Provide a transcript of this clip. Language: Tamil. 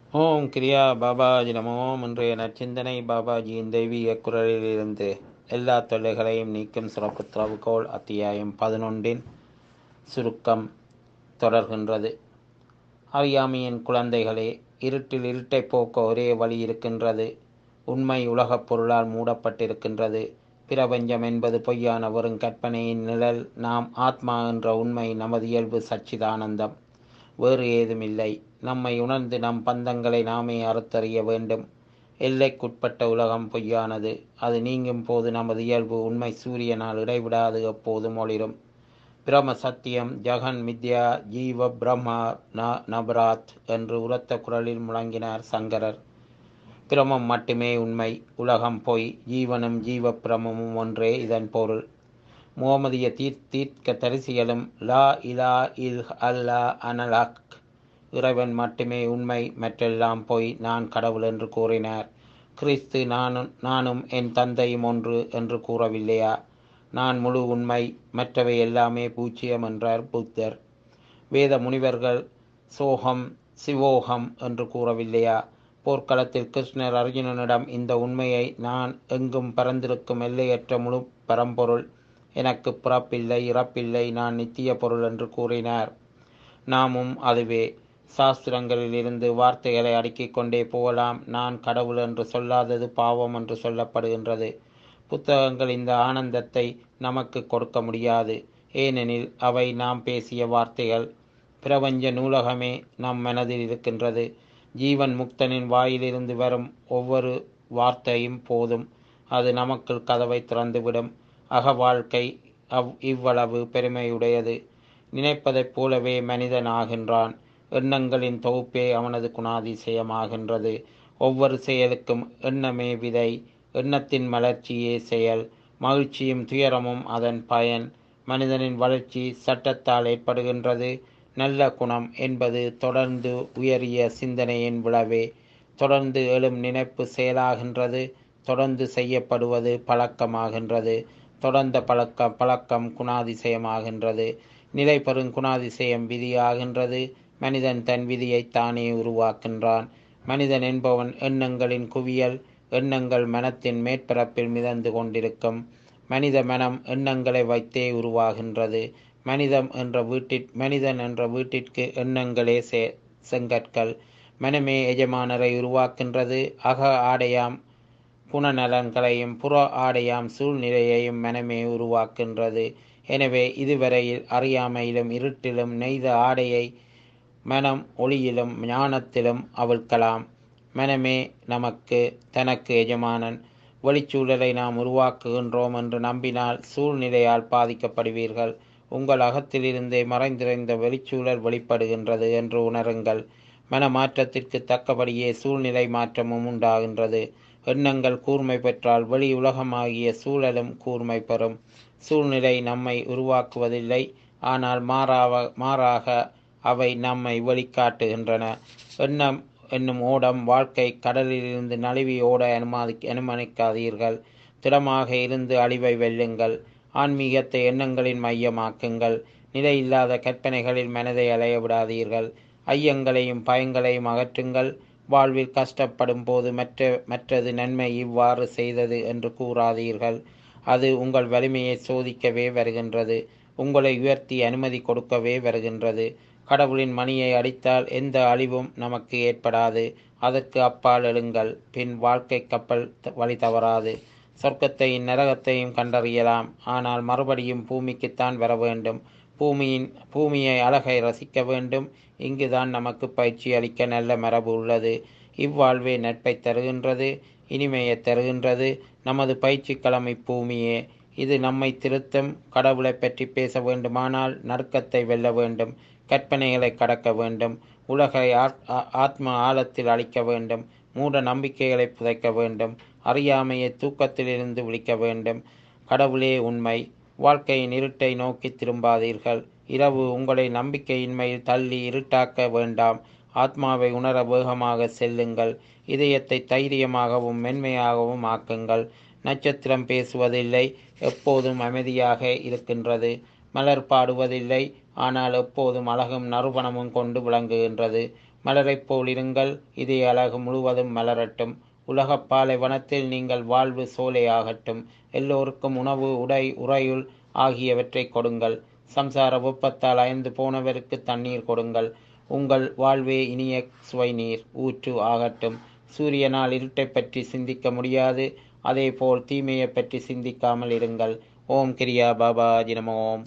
ஓம் கிரியா பாபாஜி நமோ இன்றைய நற்சிந்தனை பாபாஜியின் தெய்வீக குரலிலிருந்து எல்லா தொல்லைகளையும் நீக்கும் சிறப்பு திறவுகோள் அத்தியாயம் பதினொன்றின் சுருக்கம் தொடர்கின்றது அறியாமையின் குழந்தைகளே இருட்டில் இருட்டை போக்க ஒரே வழி இருக்கின்றது உண்மை உலகப் பொருளால் மூடப்பட்டிருக்கின்றது பிரபஞ்சம் என்பது பொய்யான வெறும் கற்பனையின் நிழல் நாம் ஆத்மா என்ற உண்மை நமது இயல்பு சச்சிதானந்தம் வேறு ஏதுமில்லை நம்மை உணர்ந்து நம் பந்தங்களை நாமே அறுத்தறிய வேண்டும் எல்லைக்குட்பட்ட உலகம் பொய்யானது அது நீங்கும் போது நமது இயல்பு உண்மை சூரியனால் இடைவிடாது எப்போதும் ஒளிரும் பிரம சத்தியம் ஜெகன் மித்யா ஜீவ பிரம்மா ந நபராத் என்று உரத்த குரலில் முழங்கினார் சங்கரர் பிரமம் மட்டுமே உண்மை உலகம் பொய் ஜீவனும் ஜீவ பிரமமும் ஒன்றே இதன் பொருள் முகமதிய தீர் தீர்க்க தரிசிகளும் லா இலா இல் அல்லா அனலாக் இறைவன் மட்டுமே உண்மை மற்றெல்லாம் பொய் நான் கடவுள் என்று கூறினார் கிறிஸ்து நானும் நானும் என் தந்தையும் ஒன்று என்று கூறவில்லையா நான் முழு உண்மை மற்றவை எல்லாமே பூச்சியம் என்றார் புத்தர் வேத முனிவர்கள் சோகம் சிவோகம் என்று கூறவில்லையா போர்க்களத்தில் கிருஷ்ணர் அர்ஜுனனிடம் இந்த உண்மையை நான் எங்கும் பறந்திருக்கும் எல்லையற்ற முழு பரம்பொருள் எனக்கு பிறப்பில்லை இறப்பில்லை நான் நித்திய பொருள் என்று கூறினார் நாமும் அதுவே சாஸ்திரங்களில் இருந்து வார்த்தைகளை அடுக்கிக் கொண்டே போகலாம் நான் கடவுள் என்று சொல்லாதது பாவம் என்று சொல்லப்படுகின்றது புத்தகங்கள் இந்த ஆனந்தத்தை நமக்கு கொடுக்க முடியாது ஏனெனில் அவை நாம் பேசிய வார்த்தைகள் பிரபஞ்ச நூலகமே நம் மனதில் இருக்கின்றது ஜீவன் முக்தனின் வாயிலிருந்து வரும் ஒவ்வொரு வார்த்தையும் போதும் அது நமக்குள் கதவை திறந்துவிடும் அக வாழ்க்கை அவ் இவ்வளவு பெருமையுடையது நினைப்பதைப் போலவே மனிதன் ஆகின்றான் எண்ணங்களின் தொகுப்பே அவனது குணாதிசயமாகின்றது ஒவ்வொரு செயலுக்கும் எண்ணமே விதை எண்ணத்தின் மலர்ச்சியே செயல் மகிழ்ச்சியும் துயரமும் அதன் பயன் மனிதனின் வளர்ச்சி சட்டத்தால் ஏற்படுகின்றது நல்ல குணம் என்பது தொடர்ந்து உயரிய சிந்தனையின் விளைவே தொடர்ந்து எழும் நினைப்பு செயலாகின்றது தொடர்ந்து செய்யப்படுவது பழக்கமாகின்றது தொடர்ந்த பழக்க பழக்கம் குணாதிசயமாகின்றது நிலை பெறும் குணாதிசயம் விதியாகின்றது மனிதன் தன் விதியை தானே உருவாக்கின்றான் மனிதன் என்பவன் எண்ணங்களின் குவியல் எண்ணங்கள் மனத்தின் மேற்பரப்பில் மிதந்து கொண்டிருக்கும் மனித மனம் எண்ணங்களை வைத்தே உருவாகின்றது மனிதம் என்ற வீட்டிற் மனிதன் என்ற வீட்டிற்கு எண்ணங்களே சே செங்கற்கள் மனமே எஜமானரை உருவாக்கின்றது அக ஆடையாம் குணநலன்களையும் புற ஆடையாம் சூழ்நிலையையும் மனமே உருவாக்கின்றது எனவே இதுவரையில் அறியாமையிலும் இருட்டிலும் நெய்த ஆடையை மனம் ஒளியிலும் ஞானத்திலும் அவிழ்க்கலாம் மனமே நமக்கு தனக்கு எஜமானன் வெளிச்சூழலை நாம் உருவாக்குகின்றோம் என்று நம்பினால் சூழ்நிலையால் பாதிக்கப்படுவீர்கள் உங்கள் அகத்திலிருந்தே மறைந்திருந்த வெளிச்சூழல் வெளிப்படுகின்றது என்று உணருங்கள் மன மாற்றத்திற்கு தக்கபடியே சூழ்நிலை மாற்றமும் உண்டாகின்றது எண்ணங்கள் கூர்மை பெற்றால் வெளி உலகமாகிய சூழலும் கூர்மை பெறும் சூழ்நிலை நம்மை உருவாக்குவதில்லை ஆனால் மாறாவ மாறாக அவை நம்மை வெளிக்காட்டுகின்றன எண்ணம் என்னும் ஓடம் வாழ்க்கை கடலிலிருந்து நழுவி ஓட அனுமதி அனுமதிக்காதீர்கள் திடமாக இருந்து அழிவை வெல்லுங்கள் ஆன்மீகத்தை எண்ணங்களின் மையமாக்குங்கள் நிலையில்லாத கற்பனைகளில் மனதை அலைய விடாதீர்கள் ஐயங்களையும் பயங்களையும் அகற்றுங்கள் வாழ்வில் கஷ்டப்படும் போது மற்ற மற்றது நன்மை இவ்வாறு செய்தது என்று கூறாதீர்கள் அது உங்கள் வலிமையை சோதிக்கவே வருகின்றது உங்களை உயர்த்தி அனுமதி கொடுக்கவே வருகின்றது கடவுளின் மணியை அடித்தால் எந்த அழிவும் நமக்கு ஏற்படாது அதற்கு அப்பால் எழுங்கள் பின் வாழ்க்கை கப்பல் வழி தவறாது சொர்க்கத்தையும் நரகத்தையும் கண்டறியலாம் ஆனால் மறுபடியும் பூமிக்குத்தான் வர வேண்டும் பூமியின் பூமியை அழகை ரசிக்க வேண்டும் இங்குதான் நமக்கு பயிற்சி அளிக்க நல்ல மரபு உள்ளது இவ்வாழ்வே நட்பை தருகின்றது இனிமையை தருகின்றது நமது பயிற்சி களம் இப்பூமியே இது நம்மை திருத்தும் கடவுளை பற்றி பேச வேண்டுமானால் நடுக்கத்தை வெல்ல வேண்டும் கற்பனைகளை கடக்க வேண்டும் உலகை ஆத்ம ஆழத்தில் அழிக்க வேண்டும் மூட நம்பிக்கைகளை புதைக்க வேண்டும் அறியாமையை தூக்கத்திலிருந்து விழிக்க வேண்டும் கடவுளே உண்மை வாழ்க்கையின் இருட்டை நோக்கி திரும்பாதீர்கள் இரவு உங்களை நம்பிக்கையின்மையில் தள்ளி இருட்டாக்க வேண்டாம் ஆத்மாவை உணர வேகமாக செல்லுங்கள் இதயத்தை தைரியமாகவும் மென்மையாகவும் ஆக்குங்கள் நட்சத்திரம் பேசுவதில்லை எப்போதும் அமைதியாக இருக்கின்றது மலர் பாடுவதில்லை ஆனால் எப்போதும் அழகும் நறுபணமும் கொண்டு விளங்குகின்றது மலரைப் போல் இருங்கள் இதய அழகு முழுவதும் மலரட்டும் உலகப் பாலைவனத்தில் நீங்கள் வாழ்வு சோலையாகட்டும் எல்லோருக்கும் உணவு உடை உறையுள் ஆகியவற்றை கொடுங்கள் சம்சார வெப்பத்தால் அயர்ந்து போனவருக்கு தண்ணீர் கொடுங்கள் உங்கள் வாழ்வே இனிய சுவை நீர் ஊற்று ஆகட்டும் சூரியனால் இருட்டைப் பற்றி சிந்திக்க முடியாது அதேபோல் தீமையை பற்றி சிந்திக்காமல் இருங்கள் ஓம் கிரியா பாபா ஜினமோம்